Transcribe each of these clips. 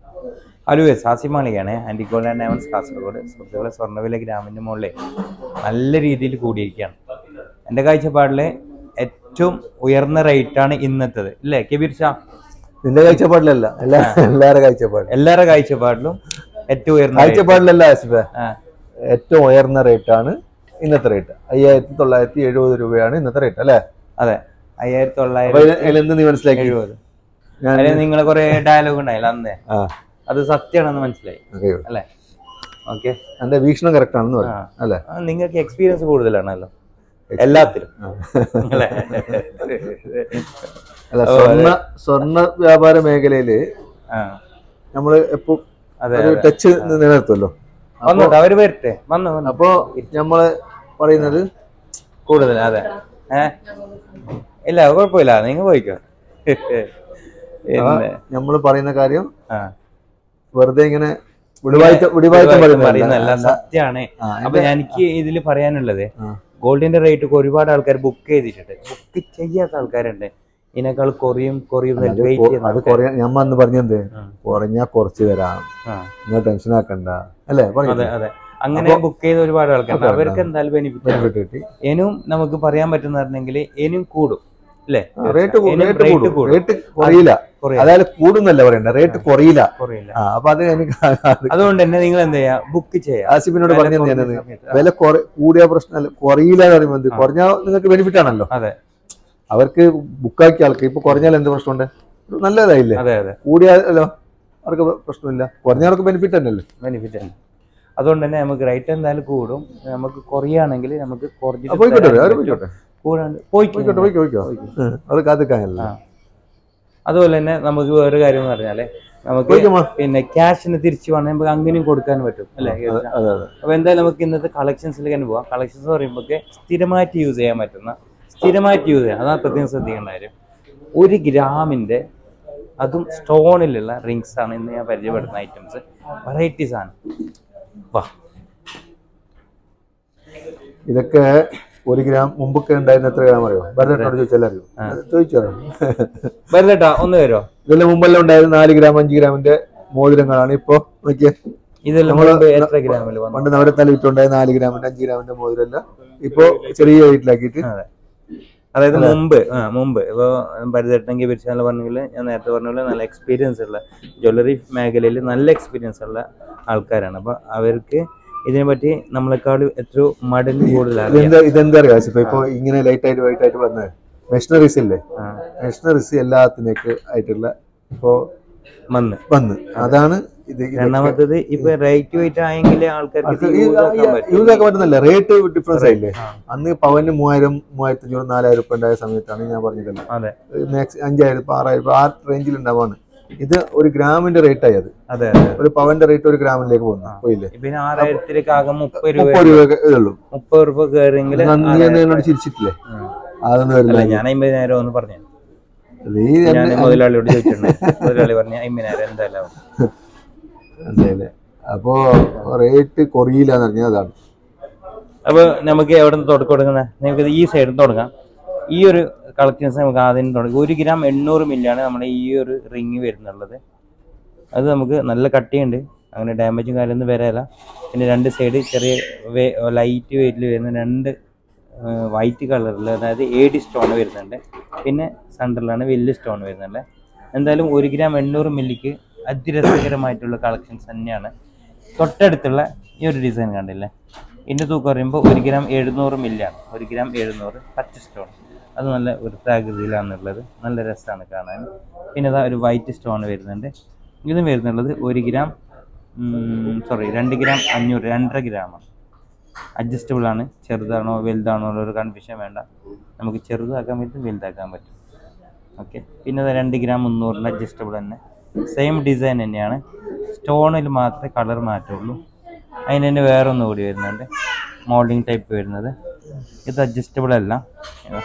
Hello എസ് ആസിം മാളികയാണ് ആൻറ്റിഗോൾഡ് ആൻഡ് ഡയമണ്ട്സ് കാസർഗോഡ് സുഹൃത്തുക്കളെ സ്വർണ്ണവില ഗ്രാമിൻ്റെ മുകളിൽ നല്ല രീതിയിൽ കൂടിയിരിക്കുകയാണ് എൻ്റെ കാഴ്ചപ്പാടിൽ ഏറ്റവും ഉയർന്ന റേറ്റാണ് ഇന്നത്തേത് ഇല്ലേ കബീർ ഷാ നിന്റെ കാഴ്ചപ്പാടിലല്ല എല്ലാ എല്ലാവരുടെ കാഴ്ചപ്പാട് എല്ലാവരുടെ കാഴ്ചപ്പാടിലും ഏറ്റവും ഉയർന്ന rate. കാഴ്ചപ്പാടിലല്ല ആസിഫെ ആ, ഏറ്റവും ഉയർന്ന റേറ്റ് ആണ് ഇന്നത്തെ റേറ്റ് അയ്യായിരത്തി തൊള്ളായിരത്തി എഴുപത് രൂപയാണ് ഇന്നത്തെ റേറ്റ് അല്ലേ അതെ അയ്യായിരത്തി അപ്പൊ തൊള്ളായിരത്തി ഇതിൽ- ഇതിലെന്ത് നീ മനസ്സിലാക്കി എഴുപത് ഞാൻ അതിൽ നിങ്ങൾ കുറെ ഡയലോഗ് ഉണ്ടായില്ല അന്നേ ആ അത് സത്യമാണെന്ന് മനസ്സിലായി okay. അല്ലേ ഓക്കെ എന്റെ വീക്ഷണം കറക്റ്റ് ആണെന്ന് പറയാം അല്ലേ നിങ്ങൾക്ക് എക്സ്പീരിയൻസ് കൂടുതലാണല്ലോ എല്ലാത്തിലും ആ. അല്ലേ അല്ല സ്വർണ്ണ സ്വർണ്ണ വ്യാപാര മേഖലയില് ആ നമ്മള് എപ്പോ അതെ ഒരു ടച്ച് നിലനിർത്തുമല്ലോ വന്നോട്ടെ അവര് വരട്ടെ വന്നു വന്നു അപ്പോ നമ്മള് പറയുന്നത് കൂടുതൽ അതെ ഏ ഇല്ല കുഴപ്പമില്ല നിങ്ങൾ പോയിക്കോ പിന്നെ നമ്മൾ പറയുന്ന കാര്യം ആ വെറുതെ ഇങ്ങനെ വിടുവായിട്ട് വിടുവായിട്ട് പറയുന്നല്ല പറയുന്നതല്ല സത്യാണ് ആ, അപ്പൊ എനിക്ക് ഇതിൽ പറയാനുള്ളത് ആ. ഗോൾഡിന്റെ റേറ്റ് ഒക്കെ ഒരുപാട് ആൾക്കാർ ബുക്ക് ചെയ്തിട്ടുണ്ട് ബുക്ക് ചെയ്യാത്ത ആൾക്കാരുണ്ട് ഇതിനേക്കാൾ കുറയും കുറയും അത് വെയിറ്റ് കൊ- ചെയ്യുന്ന അത് ആൾക്കാര്. കുറയാ ഞാൻ അന്ന് പറഞ്ഞെന്ത് ഉം. കുറഞ്ഞാ കുറച്ച് തരാം ആ, നിങ്ങൾ ടെൻഷൻ ആക്കണ്ട അല്ലേ അതെ പറഞ്ഞു അതെ അങ്ങനെ ബുക്ക് ചെയ്ത ഒരുപാട് ആൾക്കാരുണ്ട് അതെ, അവർക്ക് എന്തായാലും ബെനിഫിറ്റ് ബെനിഫിറ്റ് കിട്ടി ഇനിയും നമുക്ക് പറയാൻ പറ്റുന്നുണ്ടെങ്കിൽ ഇനിയും കൂടും അല്ലേ റേറ്റ് ഇനിയും റേറ്റ് rate കൂടും കൂടും. റേറ്റ് കുറയില്ല കുറയും അതായത് കൂടുന്നല്ല പറയണ്ട റേറ്റ് കുറയില്ല കുറയില്ല ആ അപ്പൊ അത് എനിക്ക് അത് അതുകൊണ്ട് തന്നെ നിങ്ങൾ എന്ത് ചെയ്യാ ബുക്ക് ചെയ്യാം ആസിഫിനോട് വില പറഞ്ഞത് കുറഞ്ഞ ഞാനത് സമയത്ത്. വില കുറ- കൂടിയ പ്രശ്നമല്ല കുറയില്ല എന്ന് പറയുമ്പോൾ എന്ത് കുറഞ്ഞാൽ നിങ്ങൾക്ക് ബെനിഫിറ്റ് ആണല്ലോ അതെ അവർക്ക് ബുക്കാക്കിയ ആൾക്ക് ഇപ്പൊ കുറഞ്ഞാൽ എന്ത് പ്രശ്നമുണ്ട് നല്ലതായില്ലേ അതെ അതെ കൂടിയാലോ അവർക്ക് പ്രശ്നമില്ല കുറഞ്ഞവർക്ക് ബെനിഫിറ്റ് തന്നെയല്ലേ ബെനിഫിറ്റ് ആണ് അതുകൊണ്ട് തന്നെ നമുക്ക് റേറ്റ് എന്തായാലും കൂടും നമുക്ക് കുറയുകയാണെങ്കിൽ നമുക്ക് ആ, കുറഞ്ഞിട്ട് പോയിക്കോട്ടെ തരാൻ അവർ പറ്റും. പോയിക്കോട്ടെ കൂടാണ്ട് പോയിക്കോ പോയിക്കോട്ടെ പോയിക്കോ പോയിക്കോ ഉം, അവർ കാത്തിക്കാനല്ല ആ. അതുപോലെ തന്നെ നമുക്ക് വേറൊരു കാര്യം എന്ന് പറഞ്ഞാല് നമുക്ക് പോയിക്കോമാ പിന്നെ ക്യാഷിന് തിരിച്ചു വേണമെങ്കിൽ നമുക്ക് അങ്ങനെയും കൊടുക്കാൻ പറ്റും അല്ലേ അതെ അതെ അപ്പൊ എന്തായാലും നമുക്ക് ഇന്നത്തെ കളക്ഷൻസിലേക്ക് തന്നെ പോവാം കളക്ഷൻസ് പറയുമ്പോൾ സ്ഥിരമായിട്ട് യൂസ് ചെയ്യാൻ പറ്റുന്ന സ്ഥിരമായിട്ട് യൂസ് ചെയ്യാം അതാണ് പ്രത്യേകം ശ്രദ്ധിക്കേണ്ട കാര്യം ഒരു ഗ്രാമിന്റെ അതും സ്റ്റോണിലുള്ള റിങ്സ് ആണ് ഇന്ന് ഞാൻ പരിചയപ്പെടുന്ന ഐറ്റംസ് വെറൈറ്റീസ് ആണ് വാ ഇതൊക്കെ ഒരു ഗ്രാം മുമ്പൊക്കെ ഉണ്ടായിരുന്ന എത്ര ഗ്രാം അറിയോ ഭരതനോട് ചോദിച്ചാൽ അറിയോ ചോദിച്ചോ വരുന്നേട്ടാ ഒന്ന് വരുമോ ഇതിന്റെ മുമ്പെല്ലാം ഉണ്ടായിരുന്ന നാല് ഗ്രാം അഞ്ച് ഗ്രാമിന്റെ മോതിരങ്ങളാണ് ഇപ്പൊ നോക്കിയേ ഇതെല്ലാം നമ്മള് മുമ്പ് എത്ര ഗ്രാമിൽ വന്നു പണ്ട് നവരത്തല വിറ്റുണ്ടായ നാല് ഗ്രാമിന്റെ അഞ്ച് ഗ്രാമിന്റെ മോതിരല്ല ഇപ്പൊ ചെറിയ വെയിറ്റിലാക്കിയിട്ട് അതെ അതായത് മുമ്പ് ആ മുമ്പ് ഇപ്പൊ ഭരതേട്ടനെങ്കിൽ പിരിച്ചാൽ പറഞ്ഞെങ്കിൽ ഞാൻ നേരത്തെ പറഞ്ഞ പോലെ നല്ല എക്സ്പീരിയൻസ് ഉള്ള ജ്വല്ലറി മേഖലയിൽ നല്ല എക്സ്പീരിയൻസ് ഉള്ള ആൾക്കാരാണ് അപ്പൊ അവർക്ക് ഇതിനെ പറ്റി നമ്മളെക്കാളും എത്രയോ മടങ്ങ് കൂടുതൽ അറിയാം ഇതെന്താ ഇതെന്താ അറിയാം ഇപ്പൊ ഇപ്പൊ ഇങ്ങനെ ലൈറ്റ് ആയിട്ട് വൈറ്റ് ആയിട്ട് വന്നത് മെഷീനറീസ് ഇല്ലേ ആ, മെഷീനറീസ് എല്ലാത്തിനേക്ക് ആയിട്ടുള്ള ഇപ്പോ വന്ന് വന്ന് അതാണ് ഇത് ഇതൊക്കെ. രണ്ടാമത്തത് ഇപ്പൊ റേറ്റ് വെയിറ്റ് ആയെങ്കിൽ ആൾക്കാർക്ക് അത് ഇത് ഈ- use ആക്കാൻ പറ്റും. യൂസ് ആക്കാൻ പറ്റുന്നില്ല റേറ്റ് ഡിഫറൻസ് ആയില്ലേ ആ, അന്ന് പവന് മൂവായിരം മൂവായിരത്തി അഞ്ഞൂറ് നാലായിരം ഉറുപ്പ ഉണ്ടായ സമയത്താണ് ഞാൻ പറഞ്ഞതല്ല അതെ മാക്സ് അഞ്ചായിരം ഇപ്പൊ ആറായിരം ഇപ്പൊ ആ റേഞ്ചിൽ ഉണ്ടാവാണ് ഇത് ഒരു ഗ്രാമിന്റെ റേറ്റ് ആയി അത് അതെ അതെ ഒരു പവന്റെ റേറ്റ് ഒരു ഗ്രാമിലേക്ക് പോകുന്നു പോയില്ലേ പിന്നെ ആറായിരത്തിലേക്ക് ആകെ മുപ്പത് രൂപ മുപ്പത് രൂപ ഇതുള്ളൂ മുപ്പത് രൂപ കയറിയെങ്കിൽ നീ എന്നെ എന്നോട് ചിരിച്ചിട്ടില്ലേ അതൊന്നും വരില്ല അല്ല ഞാൻ അമ്പതിനായിരം ഒന്ന് പറഞ്ഞു നീ ഞാൻ എന്നെ- മുതലാളിയോട് ചോദിച്ചിട്ടുണ്ട് മുതലാളി പറഞ്ഞു അമ്പതിനായിരം എന്തായാലും ആവും." അതെല്ലേ അപ്പോ റേറ്റ് കുറയില്ല എന്ന് പറഞ്ഞാൽ അതാണ് അപ്പൊ നമുക്ക് എവിടെ നിന്ന് തുടക്കം തുടങ്ങുന്നത് നമുക്ക് ഈ സൈഡിൽ നിന്ന് തുടങ്ങാം ഈ ഒരു കളക്ഷൻസ് നമുക്ക് ആദ്യം തുടങ്ങി ഒരു ഗ്രാം എണ്ണൂറ് മില്ലാണ് നമ്മുടെ ഈ ഒരു റിങ് വരുന്നുള്ളത് അത് നമുക്ക് നല്ല കട്ടിയുണ്ട് അങ്ങനെ ഡാമേജും കാര്യമൊന്നും വരാല്ല പിന്നെ രണ്ട് സൈഡ് ചെറിയ ലൈറ്റ് വെയിറ്റിൽ വരുന്ന രണ്ട് വൈറ്റ് കളറിൽ അതായത് എ ഡി സ്റ്റോൺ വരുന്നുണ്ട് പിന്നെ സെൻറ്ററിലാണ് വലിയ സ്റ്റോൺ വരുന്നുണ്ട് എന്തായാലും ഒരു ഗ്രാം എണ്ണൂറ് മില്ലിക്ക് അതിരസകരമായിട്ടുള്ള കളക്ഷൻസ് തന്നെയാണ് തൊട്ടടുത്തുള്ള ഈ ഒരു ഡിസൈൻ കണ്ടില്ലേ ഇതിൻ്റെ തൂക്കം പറയുമ്പോൾ ഒരു ഗ്രാം എഴുന്നൂറ് മില്ലാണ് ഒരു ഗ്രാം എഴുന്നൂറ് പച്ച സ്റ്റോൺ അത് നല്ല വൃത്താകൃതിയിലാണുള്ളത് നല്ല രസമാണ് കാണാൻ പിന്നെ ഇതാ ഒരു വൈറ്റ് സ്റ്റോൺ വരുന്നുണ്ട് ഇതും വരുന്നുള്ളത് ഒരു ഗ്രാം സോറി രണ്ട് ഗ്രാം അഞ്ഞൂറ് രണ്ടര ഗ്രാമാണ് അഡ്ജസ്റ്റബിൾ ആണ് ചെറുതാണോ വലുതാണോ ഉള്ള ഒരു കൺഫ്യൂഷൻ വേണ്ട നമുക്ക് ചെറുതാക്കാൻ പറ്റും വലുതാക്കാൻ പറ്റും ഓക്കെ പിന്നെ ഇത് രണ്ട് ഗ്രാം മുന്നൂറിൻ്റെ അഡ്ജസ്റ്റബിൾ തന്നെ സെയിം ഡിസൈൻ തന്നെയാണ് സ്റ്റോണിൽ മാത്രമേ കളർ മാറ്റുള്ളൂ അതിന് തന്നെ വേറെ ഒന്ന് കൂടി വരുന്നുണ്ട് മോൾഡിങ് ടൈപ്പ് വരുന്നത് ഇത് അഡ്ജസ്റ്റബിൾ അല്ല ഇതാ.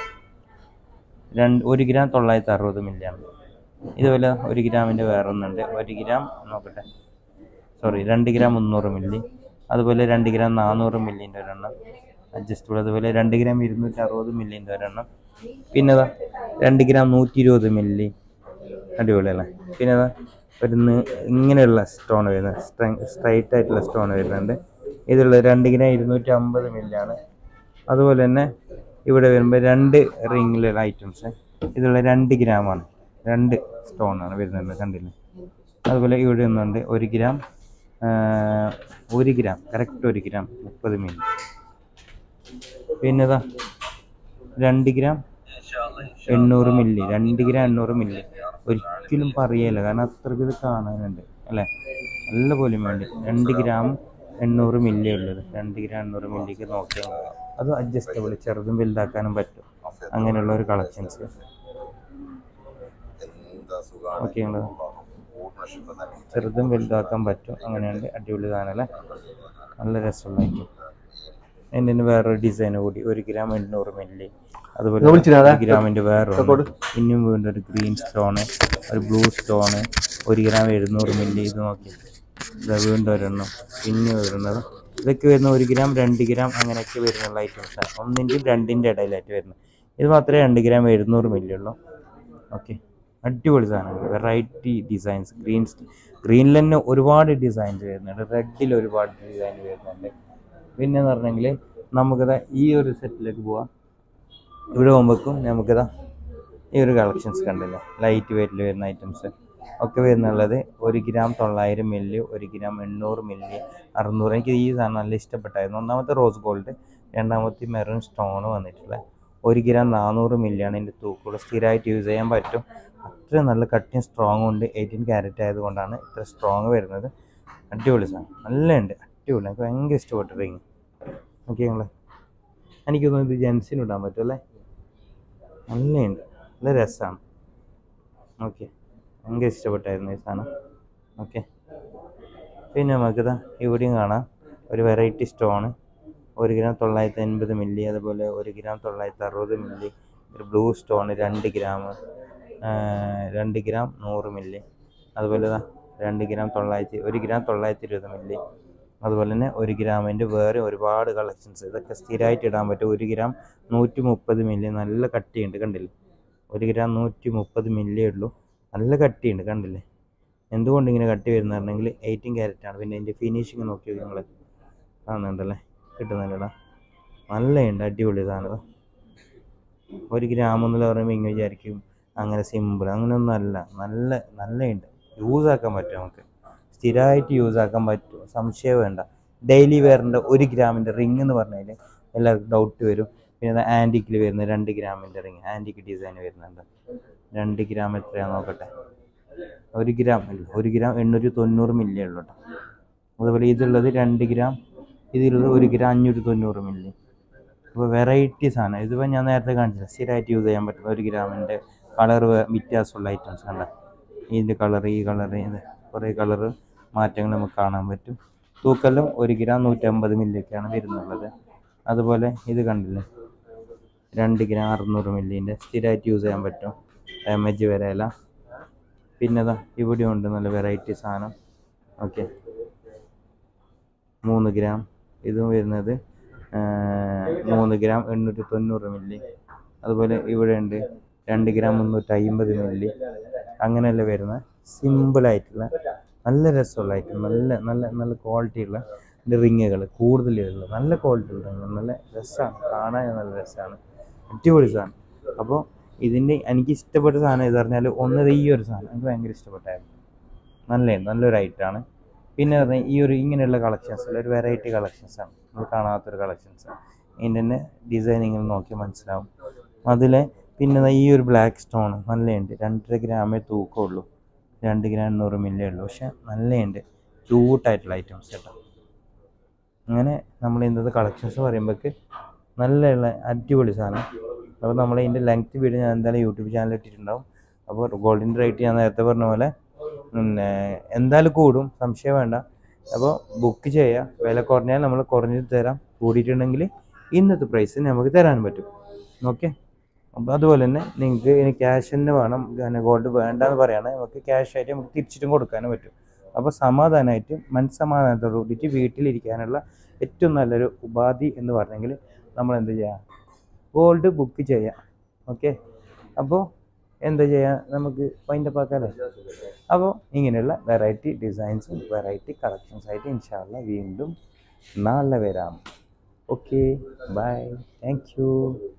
രണ്ട് ഒരു ഗ്രാം തൊള്ളായിരത്തി അറുപത് മില്ലിയാണ് ഇതുപോലെ ഒരു ഗ്രാമിൻ്റെ വേറെ ഒന്നുണ്ട് ഒരു ഗ്രാം നോക്കട്ടെ സോറി രണ്ട് ഗ്രാം മുന്നൂറ് മില്ലി അതുപോലെ രണ്ട് ഗ്രാം നാനൂറ് മില്ലിൻ്റെ ഒരെണ്ണം അഡ്ജസ്റ്റബിൾ അതുപോലെ രണ്ട് ഗ്രാം ഇരുന്നൂറ്റി അറുപത് മില്ലിൻ്റെ ഒരെണ്ണം പിന്നെ ഇതാ രണ്ട് ഗ്രാം നൂറ്റി ഇരുപത് മില്ലി അടിപൊളിയല്ലേ പിന്നെ ഇതാ ഒരു നി- ഇങ്ങനെയുള്ള സ്റ്റോൺ വരുന്നത് സ്ട്രൈറ്റ് ആയിട്ടുള്ള സ്റ്റോൺ വരുന്നുണ്ട് ഇതിലുള്ള രണ്ട് ഗ്രാം ഇരുന്നൂറ്റി അമ്പത് മില്ലാണ് അതുപോലെ തന്നെ ഇവിടെ വരുമ്പോൾ രണ്ട് റിങ്ങിലുള്ള ഐറ്റംസ് ഇതിലുള്ള രണ്ട് ഗ്രാമാണ് രണ്ട് സ്റ്റോണാണ് വരുന്നത് കണ്ടില്ലേ അതുപോലെ ഇവിടെ ഒന്നുണ്ട് ഒരു ഗ്രാം ആ, ഒരു ഗ്രാം കറക്റ്റ് ഒരു ഗ്രാം മുപ്പത് മില്ലി പിന്നെതാ രണ്ട് ഗ്രാം എണ്ണൂറ് മില്ലി രണ്ട് ഗ്രാം എണ്ണൂറ് മില്ലി ഒരിക്കലും പറയല്ല കാരണം അത്രയ്ക്ക് ഇത് കാണാനുണ്ട് അല്ലേ നല്ല പോലും വേണ്ടി രണ്ട് ഗ്രാം എണ്ണൂറ് മില്ലി ഉള്ളത് രണ്ട് ഗ്രാം എണ്ണൂറ് മില്ലിക്ക് നോക്കിയാൽ മതി. അത് അഡ്ജസ്റ്റബിൾ ചെറുതും വലുതാക്കാനും പറ്റും അങ്ങനെയുള്ള ഒരു കളക്ഷൻസ് ഓക്കെ ചെറുതും വലുതാക്കാൻ പറ്റും അങ്ങനെയുണ്ട് അടിപൊളി സാധനമല്ലേ നല്ല രസമുള്ള ഐറ്റം അതിൻ്റെ തന്നെ വേറൊരു ഡിസൈൻ കൂടി ഒരു ഗ്രാം എണ്ണൂറ് മില്ലി അതുപോലെ നിങ്ങൾ വിളിച്ചിനാ? ഒരു ഗ്രാമിൻ്റെ വേറെ റെക്കോർഡ്? ഇനിയും വീണ്ടും ഒരു ഗ്രീൻ സ്റ്റോണ് ഒരു ബ്ലൂ സ്റ്റോണ് ഒരു ഗ്രാം എഴുന്നൂറ് മില്ലി ഇത് നോക്കി ഇതാ വീണ്ടും ഒരെണ്ണം പിന്നെ വരുന്നത് ഇതൊക്കെ വരുന്ന ഒരു ഗ്രാം രണ്ട് ഗ്രാം അങ്ങനെയൊക്കെ വരുന്നുള്ള ഐറ്റംസാണ് ഒന്നിൻ്റെയും രണ്ടിൻ്റെ ഇടയിലായിട്ട് വരുന്നത് ഇത് മാത്രമേ രണ്ട് ഗ്രാം എഴുന്നൂറ് മില്ലി ഉള്ളൂ ഓക്കെ അടിപൊളി സാധനങ്ങൾ വെറൈറ്റി ഡിസൈൻസ് ഗ്രീൻ ഗ്രീനിൽ തന്നെ ഒരുപാട് ഡിസൈൻസ് വരുന്നുണ്ട് റെഡിൽ ഒരുപാട് ഡിസൈൻ വരുന്നുണ്ട് പിന്നെ എന്ന് പറഞ്ഞെങ്കിൽ നമുക്കിതാ ഈ ഒരു സെറ്റിലേക്ക് പോവാം ഇവിടെ പോകുമ്പോഴേക്കും നമുക്കിതാ ഈ ഒരു കളക്ഷൻസ് കണ്ടില്ലേ ലൈറ്റ് വെയിറ്റിൽ വരുന്ന ഐറ്റംസ് ഒക്കെ വരുന്നുള്ളത് ഒരു ഗ്രാം തൊള്ളായിരം മില്ലി ഒരു ഗ്രാം എണ്ണൂറ് മില്ലി അറുന്നൂറ് എനിക്ക് ഈ സാധനം നല്ല ഇഷ്ടപ്പെട്ടായിരുന്നു ഒന്നാമത്തെ റോസ് ഗോൾഡ് രണ്ടാമത്തെ മെറൂൺ സ്റ്റോൺ വന്നിട്ടുള്ള ഒരു ഗ്രാം നാനൂറ് മില്ലിയാണ് ഇതിൻ്റെ തൂക്കുകൾ സ്ഥിരമായിട്ട് യൂസ് ചെയ്യാൻ പറ്റും അത്രയും നല്ല കട്ടിയും സ്ട്രോങ് ഉണ്ട് എയ്റ്റീൻ ക്യാരറ്റ് ആയതുകൊണ്ടാണ് ഇത്ര സ്ട്രോങ് വരുന്നത് അടിപൊളി സാധനം നല്ല ഉണ്ട് അടിപൊളി എനിക്ക് ഭയങ്കര ഇഷ്ടപ്പെട്ടു റിങ് ഓക്കെ ഞങ്ങൾ എനിക്ക് തോന്നുന്നു ഇത് ജെൻസിന് ഇടാൻ പറ്റും അല്ലേ നല്ലുണ്ട് നല്ല രസമാണ് ഓക്കെ ഭയങ്കര ഇഷ്ടപ്പെട്ടായിരുന്നു ഈ സാധനം ഓക്കെ പിന്നെ നമുക്കിതാ ഇവിടെയും കാണാം ഒരു വെറൈറ്റി സ്റ്റോണ് ഒരു ഗ്രാം തൊള്ളായിരത്തി അൻപത് മില്ലി അതുപോലെ ഒരു ഗ്രാം തൊള്ളായിരത്തി അറുപത് മില്ലി ഒരു ബ്ലൂ സ്റ്റോണ് രണ്ട് ഗ്രാം രണ്ട് ഗ്രാം നൂറ് മില്ലി അതുപോലെ ദാ രണ്ട് ഗ്രാം തൊള്ളായിരത്തി ഒരു ഗ്രാം തൊള്ളായിരത്തി ഇരുപത് മില്ലി അതുപോലെ തന്നെ ഒരു ഗ്രാമിൻ്റെ വേറെ ഒരുപാട് കളക്ഷൻസ് ഇതൊക്കെ സ്ഥിരമായിട്ട് ഇടാൻ പറ്റും ഒരു ഗ്രാം നൂറ്റി മുപ്പത് മില്ലി നല്ല കട്ടിയുണ്ട് കണ്ടില്ലേ ഒരു ഗ്രാം നൂറ്റി മുപ്പത് മില്ലിയേ ഉള്ളൂ നല്ല കട്ടിയുണ്ട് കണ്ടില്ലേ എന്തുകൊണ്ട് ഇങ്ങനെ കട്ടി വരുന്നതെങ്കിൽ എയ്റ്റീൻ ക്യാരറ്റ് ആണ് പിന്നെ അതിൻ്റെ ഫിനിഷിങ് നോക്കി നിങ്ങൾ കാണുന്നുണ്ടല്ലേ കിട്ടുന്നുണ്ടടാ നല്ലയുണ്ട് അടിപൊളി സാധനം ഒരു ഗ്രാം എന്നുള്ള പറയുമ്പോൾ ഇങ്ങനെ വിചാരിക്കും അങ്ങനെ സിമ്പിൾ അങ്ങനെയൊന്നും അല്ല നല്ല നല്ലയുണ്ട് യൂസ് ആക്കാൻ പറ്റും നമുക്ക് സ്ഥിരമായിട്ട് യൂസ് ആക്കാൻ പറ്റും സംശയം വേണ്ട ഡെയിലി വെയറിൻ്റെ ഒരു ഗ്രാമിൻ്റെ റിങ് എന്ന് പറഞ്ഞാൽ എല്ലാവർക്കും ഡൗട്ട് വരും പിന്നെ ആൻറ്റിക്കിൽ വരുന്ന രണ്ട് ഗ്രാമിൻ്റെ റിങ് ആൻറ്റിക്ക് ഡിസൈൻ വരുന്നുണ്ട് രണ്ട് ഗ്രാം എത്രയാണെന്ന് നോക്കട്ടെ ഒരു ഗ്രാം അല്ല ഒരു ഗ്രാം എണ്ണൂറ്റി തൊണ്ണൂറ് മില്ലി ഉള്ളൂ കേട്ടോ അതുപോലെ ഇതുള്ളത് രണ്ട് ഗ്രാം ഇതിലുള്ളത് ഒരു ഗ്രാം അഞ്ഞൂറ്റി തൊണ്ണൂറ് മില്ലി അപ്പോൾ വെറൈറ്റി സാധനം ഇതിപ്പോൾ ഞാൻ നേരത്തെ കാണിച്ചില്ല സ്ഥിരമായിട്ട് യൂസ് ചെയ്യാൻ പറ്റുന്ന ഒരു ഗ്രാമിൻ്റെ കളർ വ്യത്യാസമുള്ള ഐറ്റംസ് കണ്ട ഇതിൻ്റെ കളർ ഈ കളർ ഇത് കുറേ കളർ മാറ്റങ്ങൾ നമുക്ക് കാണാൻ പറ്റും തൂക്കെല്ലാം ഒരു ഗ്രാം നൂറ്റമ്പത് മില്ലിയൊക്കെയാണ് വരുന്നുള്ളത് അതുപോലെ ഇത് കണ്ടില്ലേ രണ്ട് ഗ്രാം അറുന്നൂറ് മില്ലിൻ്റെ സ്ഥിരമായിട്ട് യൂസ് ചെയ്യാൻ പറ്റും ഡാമേജ് വരെയല്ല പിന്നെതാ ഇവിടെ ഉണ്ട് നല്ല വെറൈറ്റി സാധനം ഓക്കെ മൂന്ന് ഗ്രാം ഇതും വരുന്നത് ആ, മൂന്ന് ഗ്രാം എണ്ണൂറ്റി തൊണ്ണൂറ് മില്ലി അതുപോലെ ഇവിടെ ഉണ്ട് രണ്ട് ഗ്രാം മുന്നൂറ്റി അമ്പത് മില്ലി അങ്ങനെയല്ല വരുന്ന സിമ്പിളായിട്ടുള്ള നല്ല രസമുള്ള ഐറ്റം നല്ല നല്ല നല്ല ക്വാളിറ്റിയുള്ള റിങ്ങുകൾ കൂടുതലുള്ള നല്ല ക്വാളിറ്റി ഉള്ള ring. നല്ല രസമാണ് കാണാൻ നല്ല രസമാണ് അടിപൊളി സാധനം അപ്പോൾ ഇതിൻ്റെ എനിക്ക് ഇഷ്ടപ്പെട്ട സാധനം ഇത് പറഞ്ഞാൽ ഒന്നത് ഈ ഒരു സാധനം എനിക്ക് ഭയങ്കര ഇഷ്ടപ്പെട്ടായിരുന്നു നല്ല നല്ലൊരു ഐറ്റമാണ് പിന്നെ പറഞ്ഞാൽ ഈ ഒരു ഇങ്ങനെയുള്ള കളക്ഷൻസ് ഒരു വെറൈറ്റി കളക്ഷൻസാണ് നമ്മൾ കാണാത്തൊരു കളക്ഷൻസാണ് ഇതിൻ്റെ തന്നെ ഡിസൈനിങ്ങിൽ നോക്കി മനസ്സിലാവും അതിൽ പിന്നെ ദാ ഈ ഒരു ബ്ലാക്ക് സ്റ്റോൺ നല്ലയുണ്ട് രണ്ടര ഗ്രാമേ തൂക്കമുള്ളൂ രണ്ട് ഗ്രാം എണ്ണൂറ് മില്ലേ ഉള്ളൂ പക്ഷെ നല്ലയുണ്ട് ക്യൂട്ടായിട്ടുള്ള ഐറ്റംസ് കേട്ടോ അങ്ങനെ നമ്മൾ ഇന്നത്തെ കളക്ഷൻസ് പറയുമ്പോഴേക്ക് നല്ല അടിപൊളി സാധനം അപ്പോൾ നമ്മൾ ഇതിൻ്റെ ലെങ്ത് വീഡിയോ ഞാൻ എന്തായാലും യൂട്യൂബ് ചാനലിൽ ഇട്ടിട്ടുണ്ടാവും അപ്പോൾ ഗോൾഡിൻ്റെ റേറ്റ് ഞാൻ നേരത്തെ പറഞ്ഞ പോലെ പിന്നെ എന്തായാലും കൂടും സംശയം വേണ്ട അപ്പോൾ ബുക്ക് ചെയ്യുക വില കുറഞ്ഞാൽ നമ്മൾ കുറഞ്ഞത് തരാം കൂടിയിട്ടുണ്ടെങ്കിൽ ഇന്നത്തെ പ്രൈസ് നമുക്ക് തരാൻ പറ്റും ഓക്കെ അപ്പോൾ അതുപോലെ തന്നെ നിങ്ങൾക്ക് ഇനി ക്യാഷ് തന്നെ വേണം പിന്നെ ഗോൾഡ് വേണ്ടെന്ന് പറയുകയാണെങ്കിൽ നമുക്ക് ക്യാഷ് ആയിട്ട് നമുക്ക് തിരിച്ചിട്ടും കൊടുക്കാനും പറ്റും അപ്പോൾ സമാധാനമായിട്ട് മനസ്സമാധാനത്തോടു കൂടിയിട്ട് വീട്ടിലിരിക്കാനുള്ള ഏറ്റവും നല്ലൊരു ഉപാധി എന്ന് പറഞ്ഞെങ്കിൽ നമ്മൾ എന്ത് ചെയ്യുക ഗോൾഡ് ബുക്ക് ചെയ്യുക ഓക്കെ അപ്പോൾ എന്താ ചെയ്യാ നമുക്ക് വൈൻഡപ്പ് ആക്കാല്ലേ അപ്പോൾ ഇങ്ങനെയുള്ള വെറൈറ്റി ഡിസൈൻസും വെറൈറ്റി കളക്ഷൻസ് ആയിട്ട് ഇൻഷാല്ല വീണ്ടും നാളെ വരാം ഓക്കെ ബൈ താങ്ക് യു